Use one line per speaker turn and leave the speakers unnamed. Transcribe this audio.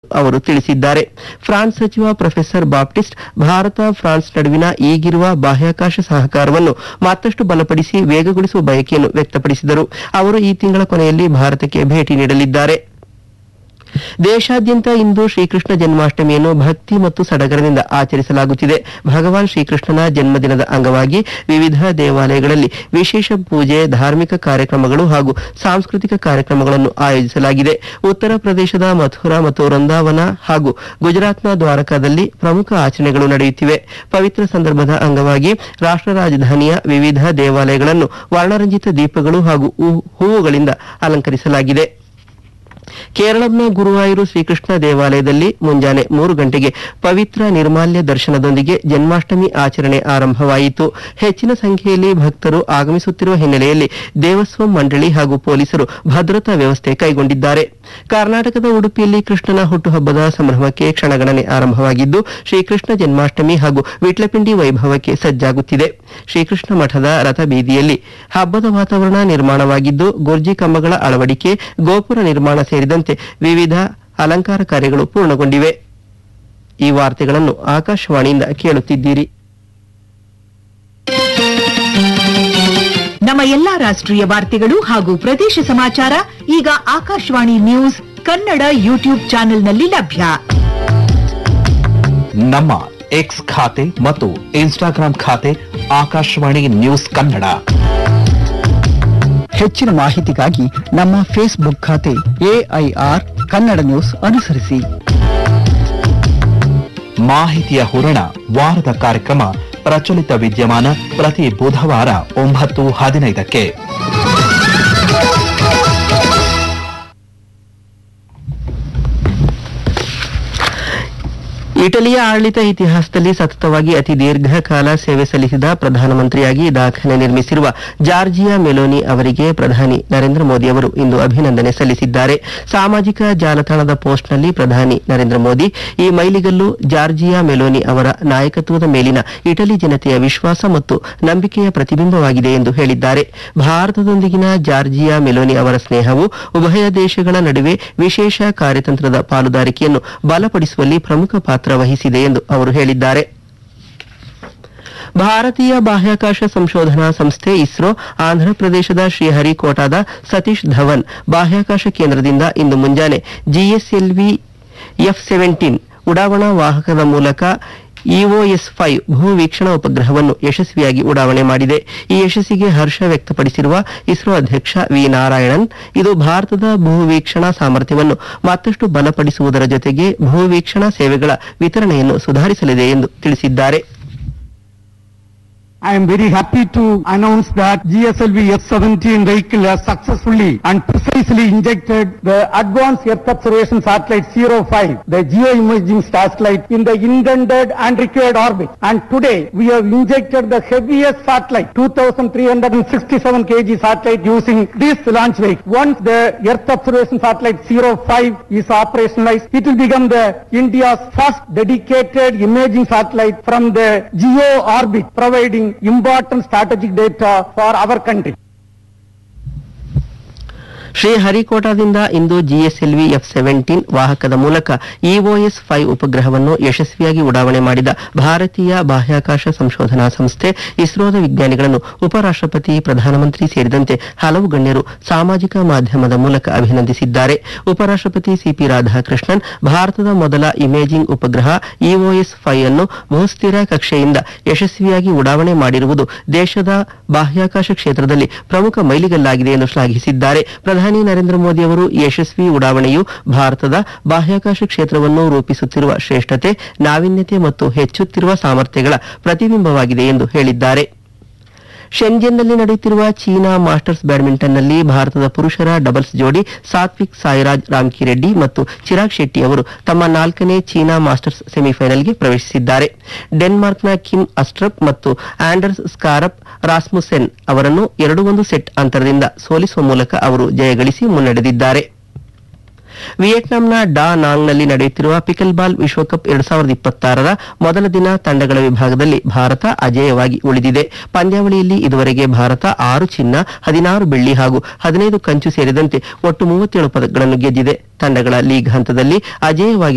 ಅವರು ತಿಳಿಸಿದ್ದಾರೆ ಫ್ರಾನ್ಸ್ ಸಚಿವ ಪ್ರೊಫೆಸರ್ ಬಾಪ್ಟಿಸ್ಟ್ ಭಾರತ ಫ್ರಾನ್ಸ್ ನಡುವಿನ ಈಗಿರುವ ಬಾಹ್ಯಾಕಾಶ ಸಹಕಾರವನ್ನು ಮತ್ತಷ್ಟು ಬಲಪಡಿಸಿ ವೇಗಗೊಳಿಸುವ ಬಯಕೆಯನ್ನು ವ್ಯಕ್ತಪಡಿಸಿದರು ಅವರು ಈ ತಿಂಗಳ ಕೊನೆಯಲ್ಲಿ ಭಾರತಕ್ಕೆ ಭೇಟಿ ನೀಡಲಿದ್ದಾರೆ ದೇಶಾದ್ಯಂತ ಇಂದು ಶ್ರೀಕೃಷ್ಣ ಜನ್ಮಾಷ್ಟಮಿಯನ್ನು ಭಕ್ತಿ ಮತ್ತು ಸಡಗರದಿಂದ ಆಚರಿಸಲಾಗುತ್ತಿದೆ ಭಗವಾನ್ ಶ್ರೀಕೃಷ್ಣನ ಜನ್ಮದಿನದ ಅಂಗವಾಗಿ ವಿವಿಧ ದೇವಾಲಯಗಳಲ್ಲಿ ವಿಶೇಷ ಪೂಜೆ ಧಾರ್ಮಿಕ ಕಾರ್ಯಕ್ರಮಗಳು ಹಾಗೂ ಸಾಂಸ್ಕೃತಿಕ ಕಾರ್ಯಕ್ರಮಗಳನ್ನು ಆಯೋಜಿಸಲಾಗಿದೆ ಉತ್ತರ ಪ್ರದೇಶದ ಮಥುರಾ ಮತ್ತು ವೃಂದಾವನ ಹಾಗೂ ಗುಜರಾತ್ನ ದ್ವಾರಕಾದಲ್ಲಿ ಪ್ರಮುಖ ಆಚರಣೆಗಳು ನಡೆಯುತ್ತಿವೆ ಪವಿತ್ರ ಸಂದರ್ಭದ ಅಂಗವಾಗಿ ರಾಷ್ಟ್ರ ರಾಜಧಾನಿಯ ವಿವಿಧ ದೇವಾಲಯಗಳನ್ನು ವರ್ಣರಂಜಿತ ದೀಪಗಳು ಹಾಗೂ ಹೂ- ಹೂವುಗಳಿಂದ ಅಲಂಕರಿಸಲಾಗಿದೆ ಕೇರಳಂನ ಗುರುವಾಯೂರು ಶ್ರೀಕೃಷ್ಣ ದೇವಾಲಯದಲ್ಲಿ ಮುಂಜಾನೆ ಮೂರು ಗಂಟೆಗೆ ಪವಿತ್ರ ನಿರ್ಮಾಲ್ಯ ದರ್ಶನದೊಂದಿಗೆ ಜನ್ಮಾಷ್ಟಮಿ ಆಚರಣೆ ಆರಂಭವಾಯಿತು ಹೆಚ್ಚಿನ ಸಂಖ್ಯೆಯಲ್ಲಿ ಭಕ್ತರು ಆಗಮಿಸುತ್ತಿರುವ ಹಿನ್ನೆಲೆಯಲ್ಲಿ ದೇವಸ್ವಂ ಮಂಡಳಿ ಹಾಗೂ ಪೊಲೀಸರು ಭದ್ರತಾ ವ್ಯವಸ್ಥೆ ಕೈಗೊಂಡಿದ್ದಾರೆ ಕರ್ನಾಟಕದ ಉಡುಪಿಯಲ್ಲಿ ಕೃಷ್ಣನ ಹುಟ್ಟುಹಬ್ಬದ ಸಂಭ್ರಮಕ್ಕೆ ಕ್ಷಣಗಣನೆ ಆರಂಭವಾಗಿದ್ದು ಶ್ರೀಕೃಷ್ಣ ಜನ್ಮಾಷ್ಟಮಿ ಹಾಗೂ ವಿಟ್ಲಪಿಂಡಿ ವೈಭವಕ್ಕೆ ಸಜ್ಜಾಗುತ್ತಿದೆ ಶ್ರೀಕೃಷ್ಣ ಮಠದ ರಥಬೀದಿಯಲ್ಲಿ ಹಬ್ಬದ ವಾತಾವರಣ ನಿರ್ಮಾಣವಾಗಿದ್ದು ಗುರ್ಜಿ ಕಂಬಗಳ ಅಳವಡಿಕೆ ಗೋಪುರ ನಿರ್ಮಾಣ ಸೇರಿದಂತೆ ವಿವಿಧ ಅಲಂಕಾರ ಕಾರ್ಯಗಳು ಪೂರ್ಣಗೊಂಡಿವೆ ಈ ವಾರ್ತೆಗಳನ್ನು ಆಕಾಶವಾಣಿಯಿಂದ ಕೇಳುತ್ತಿದ್ದೀರಿ
ನಮ್ಮ ಎಲ್ಲಾ ರಾಷ್ಟ್ರೀಯ ವಾರ್ತೆಗಳು ಹಾಗೂ ಪ್ರದೇಶ ಸಮಾಚಾರ ಈಗ ಆಕಾಶವಾಣಿ ನ್ಯೂಸ್ ಕನ್ನಡ ಯೂಟ್ಯೂಬ್ ಚಾನೆಲ್ನಲ್ಲಿ ಲಭ್ಯ
ನಮ್ಮ ಎಕ್ಸ್ ಖಾತೆ ಮತ್ತು ಇನ್ಸ್ಟಾಗ್ರಾಂ ಖಾತೆ ಆಕಾಶವಾಣಿ ನ್ಯೂಸ್ ಕನ್ನಡ
ಹೆಚ್ಚಿನ ಮಾಹಿತಿಗಾಗಿ ನಮ್ಮ ಫೇಸ್ಬುಕ್ ಖಾತೆ ಎಐಆರ್ ಕನ್ನಡ ನ್ಯೂಸ್ ಅನುಸರಿಸಿ
ಮಾಹಿತಿಯ ಹೂರಣ ವಾರದ ಕಾರ್ಯಕ್ರಮ ಪ್ರಚಲಿತ ವಿದ್ಯಮಾನ ಪ್ರತಿ ಬುಧವಾರ ಒಂಬತ್ತು ಹದಿನೈದಕ್ಕೆ
ಇಟಲಿಯ ಆಡಳಿತ ಇತಿಹಾಸದಲ್ಲಿ ಸತತವಾಗಿ ಅತಿ ದೀರ್ಘಕಾಲ ಸೇವೆ ಸಲ್ಲಿಸಿದ ಪ್ರಧಾನಮಂತ್ರಿಯಾಗಿ ದಾಖಲೆ ನಿರ್ಮಿಸಿರುವ ಜಾರ್ಜಿಯಾ ಮೆಲೋನಿ ಅವರಿಗೆ ಪ್ರಧಾನಿ ನರೇಂದ್ರ ಮೋದಿ ಅವರು ಇಂದು ಅಭಿನಂದನೆ ಸಲ್ಲಿಸಿದ್ದಾರೆ ಸಾಮಾಜಿಕ ಜಾಲತಾಣದ ಪೋಸ್ಟ್ನಲ್ಲಿ ಪ್ರಧಾನಿ ನರೇಂದ್ರ ಮೋದಿ ಈ ಮೈಲಿಗಲ್ಲು ಜಾರ್ಜಿಯಾ ಮೆಲೋನಿ ಅವರ ನಾಯಕತ್ವದ ಮೇಲಿನ ಇಟಲಿ ಜನತೆಯ ವಿಶ್ವಾಸ ಮತ್ತು ನಂಬಿಕೆಯ ಪ್ರತಿಬಿಂಬವಾಗಿದೆ ಎಂದು ಹೇಳಿದ್ದಾರೆ ಭಾರತದೊಂದಿಗಿನ ಜಾರ್ಜಿಯಾ ಮೆಲೋನಿ ಅವರ ಸ್ನೇಹವು ಉಭಯ ದೇಶಗಳ ನಡುವೆ ವಿಶೇಷ ಕಾರ್ಯತಂತ್ರದ ಪಾಲುದಾರಿಕೆಯನ್ನು ಬಲಪಡಿಸುವಲ್ಲಿ ಪ್ರಮುಖ ಪಾತ್ರ ವಹಿಸಿದೆ ಎಂದು ಅವರು ಹೇಳಿದ್ದಾರೆ ಭಾರತೀಯ ಬಾಹ್ಯಾಕಾಶ ಸಂಶೋಧನಾ ಸಂಸ್ಥೆ ಇಸ್ರೋ ಆಂಧ್ರಪ್ರದೇಶದ ಶ್ರೀಹರಿಕೋಟಾದ ಸತೀಶ್ ಧವನ್ ಬಾಹ್ಯಾಕಾಶ ಕೇಂದ್ರದಿಂದ ಇಂದು ಮುಂಜಾನೆ ಜಿಎಸ್ಎಲ್ವಿ ಎಫ್ ಸೆವೆಂಟೀನ್ ಉಡಾವಣಾ ವಾಹಕದ ಮೂಲಕ ಇಒಎಸ್ ಫೈವ್ ಭೂ ವೀಕ್ಷಣಾ ಉಪಗ್ರಹವನ್ನು ಯಶಸ್ವಿಯಾಗಿ ಉಡಾವಣೆ ಮಾಡಿದೆ ಈ ಯಶಸ್ಸಿಗೆ ಹರ್ಷ ವ್ಯಕ್ತಪಡಿಸಿರುವ ಇಸ್ರೋ ಅಧ್ಯಕ್ಷ ವಿ ನಾರಾಯಣನ್ ಇದು ಭಾರತದ ಭೂ ವೀಕ್ಷಣಾ ಸಾಮರ್ಥ್ಯವನ್ನು ಮತ್ತಷ್ಟು ಬಲಪಡಿಸುವುದರ ಜೊತೆಗೆ ಭೂ ವೀಕ್ಷಣಾ ಸೇವೆಗಳ ವಿತರಣೆಯನ್ನು ಸುಧಾರಿಸಲಿದೆ ಎಂದು ತಿಳಿಸಿದ್ದಾರೆ
I am very happy to announce that GSLV F-17 vehicle has successfully and precisely injected the Advanced Earth Observation Satellite 05, the geoimaging satellite, in the intended and required orbit. And today, we have injected the heaviest satellite, 2,367 kg satellite using this launch vehicle. Once the Earth Observation Satellite 05 is operationalized, it will become the India's first dedicated imaging satellite from the geo orbit, providing important strategic data for our country.
ಶ್ರೀಹರಿಕೋಟಾದಿಂದ ಇಂದು GSLV F seventeen ವಾಹಕದ ಮೂಲಕ EOS five ಉಪಗ್ರಹವನ್ನು ಯಶಸ್ವಿಯಾಗಿ ಉಡಾವಣೆ ಮಾಡಿದ ಭಾರತೀಯ ಬಾಹ್ಯಾಕಾಶ ಸಂಶೋಧನಾ ಸಂಸ್ಥೆ ಇಸ್ರೋದ ವಿಜ್ಞಾನಿಗಳನ್ನು ಉಪರಾಷ್ಟ್ರಪತಿ ಪ್ರಧಾನಮಂತ್ರಿ ಸೇರಿದಂತೆ ಹಲವು ಗಣ್ಯರು ಸಾಮಾಜಿಕ ಮಾಧ್ಯಮದ ಮೂಲಕ ಅಭಿನಂದಿಸಿದ್ದಾರೆ ಉಪರಾಷ್ಟ್ರಪತಿ ಸಿಪಿ ರಾಧಾಕೃಷ್ಣನ್ ಭಾರತದ ಮೊದಲ ಇಮೇಜಿಂಗ್ ಉಪಗ್ರಹ ಇಒಎಸ್ ಫೈವ್ ಅನ್ನು ಬಹುಸ್ಥಿರ ಕಕ್ಷೆಯಿಂದ ಯಶಸ್ವಿಯಾಗಿ ಉಡಾವಣೆ ಮಾಡಿರುವುದು ದೇಶದ ಬಾಹ್ಯಾಕಾಶ ಕ್ಷೇತ್ರದಲ್ಲಿ ಪ್ರಮುಖ ಮೈಲಿಗಲ್ಲಾಗಿದೆ ಎಂದು ಶ್ಲಾಘಿಸಿದ್ದಾರೆ ಪ್ರಧಾನಿ ನರೇಂದ್ರ ಮೋದಿ ಅವರು ಈ ಯಶಸ್ವಿ ಉಡಾವಣೆಯು ಭಾರತದ ಬಾಹ್ಯಾಕಾಶ ಕ್ಷೇತ್ರವನ್ನು ರೂಪಿಸುತ್ತಿರುವ ಶ್ರೇಷ್ಠತೆ ನಾವೀನ್ಯತೆ ಮತ್ತು ಹೆಚ್ಚುತ್ತಿರುವ ಸಾಮರ್ಥ್ಯಗಳ ಪ್ರತಿಬಿಂಬವಾಗಿದೆ ಎಂದು ಹೇಳಿದ್ದಾರೆ ಶೆಂಜನ್ನಲ್ಲಿ ನಡೆಯುತ್ತಿರುವ ಚೀನಾ ಮಾಸ್ಟರ್ಸ್ ಬ್ಯಾಡ್ಮಿಂಟನ್ನಲ್ಲಿ ಭಾರತದ ಪುರುಷರ ಡಬಲ್ಸ್ ಜೋಡಿ ಸಾತ್ವಿಕ್ ಸಾಯಿರಾಜ್ ರಾಮ್ಕಿರೆಡ್ಡಿ ಮತ್ತು ಚಿರಾಗ್ ಶೆಟ್ಟಿ ಅವರು ತಮ್ಮ ನಾಲ್ಕನೇ ಚೀನಾ ಮಾಸ್ಟರ್ಸ್ ಸೆಮಿಫೈನಲ್ಗೆ ಪ್ರವೇಶಿಸಿದ್ದಾರೆ ಡೆನ್ಮಾರ್ಕ್ನ ಕಿಮ್ ಅಸ್ಟ್ರಪ್ ಮತ್ತು ಆಂಡರ್ಸ್ ಸ್ಕಾರಪ್ ರಾಸ್ಮುಸೆನ್ ಅವರನ್ನು ಎರಡು ಒಂದು ಸೆಟ್ ಅಂತರದಿಂದ ಸೋಲಿಸುವ ಮೂಲಕ ಅವರು ಜಯಗಳಿಸಿ ಮುನ್ನಡೆದಿದ್ದಾರೆ ವಿಯೆಟ್ನಾಂನ ಡಾ ನಾಂಗ್ನಲ್ಲಿ ನಡೆಯುತ್ತಿರುವ ಪಿಕಲ್ ಬಾಲ್ ವಿಶ್ವಕಪ್ ಎರಡ್ ಸಾವಿರದ ಇಪ್ಪತ್ತಾರರ ಮೊದಲ ದಿನ ತಂಡಗಳ ವಿಭಾಗದಲ್ಲಿ ಭಾರತ ಅಜೇಯವಾಗಿ ಉಳಿದಿದೆ ಪಂದ್ಯಾವಳಿಯಲ್ಲಿ ಇದುವರೆಗೆ ಭಾರತ ಆರು ಚಿನ್ನ ಹದಿನಾರು ಬೆಳ್ಳಿ ಹಾಗೂ ಹದಿನೈದು ಕಂಚು ಸೇರಿದಂತೆ ಒಟ್ಟು ಮೂವತ್ತೇಳು ಪದಕಗಳನ್ನು ಗೆದ್ದಿದೆ ತಂಡಗಳ ಲೀಗ್ ಹಂತದಲ್ಲಿ ಅಜೇಯವಾಗಿ